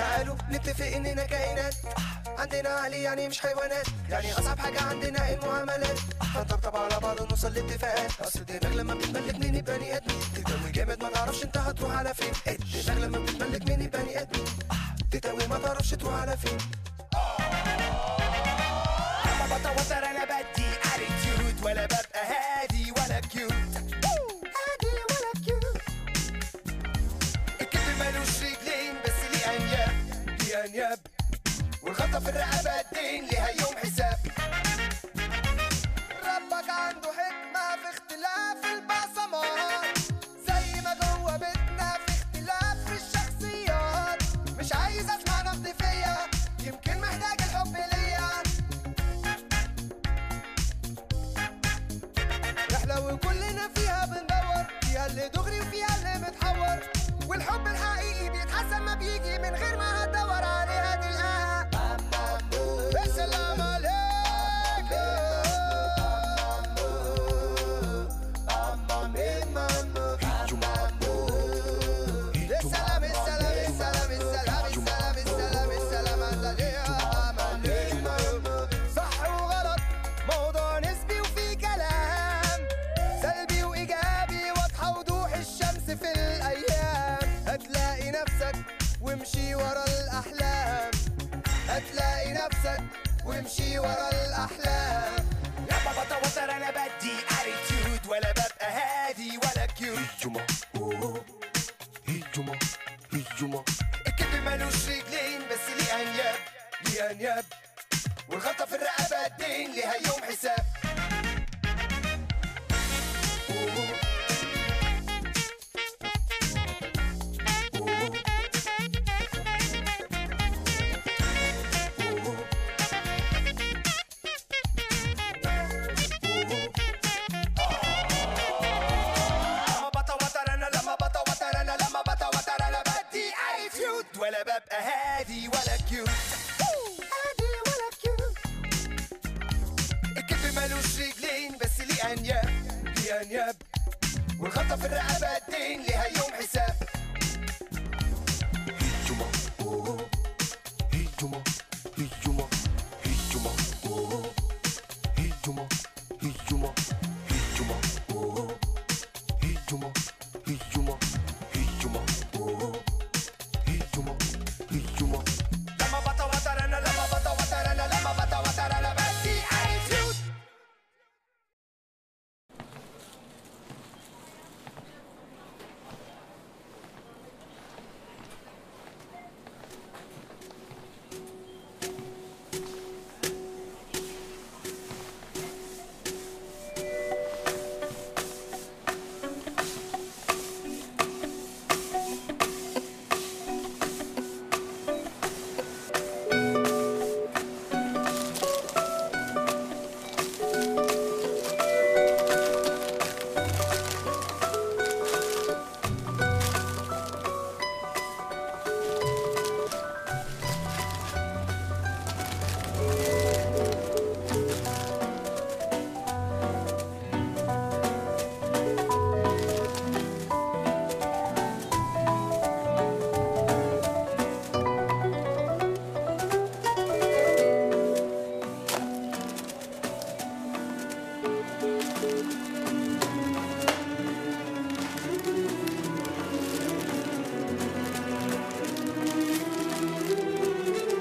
تعالوا نتفق اننا كائنات عندنا عقل يعني مش حيوانات يعني اصعب حاجة عندنا المعاملات هنطبطب على بعض ونوصل لاتفاقات اصل الدماغ لما بتتملك من البني ادمين تتوي جامد ما تعرفش انت هتروح على فين الدماغ لما بتتملك من البني ادمين تتوي ما تعرفش تروح على فين لما بتوتر انا بدي اتيتيود ولا ببقى هادي ولا كيوت هادي ولا كيوت الكذب ملوش رجلين بس ليه انياب ليه انياب والخطة في الرقبة الدين ليها يوم حساب ربك عنده حكمة في اختلاف البصمات زي ما جوه بيتنا في اختلاف في الشخصيات مش عايز اسمع نقد فيا يمكن محتاج الحب ليا رحلة وكلنا فيها بندور فيها اللي دغري وفيها اللي متحور والحب الحقيقي بيتحسن ما بيجي من غير ما هتدور عليها تلقاها السلام عليكم السلام السلام السلام السلام السلام السلام السلام عليكم صح وغلط موضوع نسبي وفي كلام سلبي وايجابي واضحه وضوح الشمس في الايام هتلاقي نفسك وامشي ورا الاحلام هتلاقي نفسك وامشي ورا الاحلام لما بتوتر انا بدي اتيتيود ولا ببقى هادي ولا كيوت هجمة أوه. هجمة هجمة الكذب ملوش رجلين بس ليه انياب ليه انياب والغلطة في الرقبة الدين ليها يوم حساب لما بتوتر انا لما بتوتر انا لما بتوتر انا بدي اتيتيود ولا ببقى هادي ولا كيوت هادي ولا كيوت الكذب ملوش رجلين بس ليه انياب ليه انياب والخطة في الرقبة الدين ليها يوم حساب هجمة أوه. هجمة هجمة هجمة أوه. هجمة هجمة هجمة أوه. هجمة هجمة هجمة أوه. هجمة هجمة لما بتوتر انا لما بتوتر انا لما بتوتر انا بدي اتيتيود